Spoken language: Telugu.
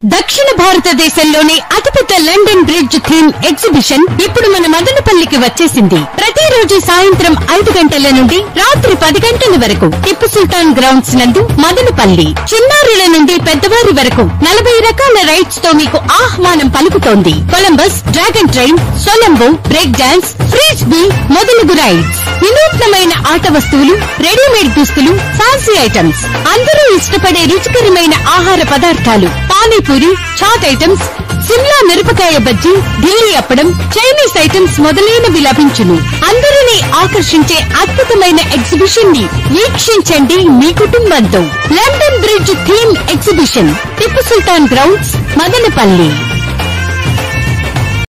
దక్షిణ భారతదేశంలోని అతిపెద్ద లండన్ బ్రిడ్జ్ థీమ్ ఎగ్జిబిషన్ ఇప్పుడు మన మదనపల్లికి వచ్చేసింది ప్రతిరోజు సాయంత్రం ఐదు గంటల నుండి రాత్రి పది గంటల వరకు టిప్పు సుల్తాన్ గ్రౌండ్స్ నందు మదనపల్లి చిన్నారుల నుండి పెద్దవారి వరకు నలభై రకాల రైడ్స్ తో మీకు ఆహ్వానం పలుకుతోంది కొలంబస్ డ్రాగన్ ట్రైన్ సొలంబో బ్రేక్ డాన్స్ ఫ్రీజ్ బీ మొదలగు రైడ్స్ వినూత్నమైన ఆట వస్తువులు రెడీమేడ్ దుస్తులు ఫ్యాన్సీ ఐటమ్స్ అందరూ ఇష్టపడే రుచికరమైన ఆహార పదార్థాలు పానీపూరి చాట్ ఐటమ్స్ సిమ్లా మిరపకాయ బజ్జీ ఢిల్లీ అప్పడం చైనీస్ ఐటమ్స్ మొదలైనవి లభించును అందరినీ ఆకర్షించే అద్భుతమైన ఎగ్జిబిషన్ ని వీక్షించండి మీ కుటుంబంతో London bridge theme exhibition Tipu Sultan grounds Madanapalle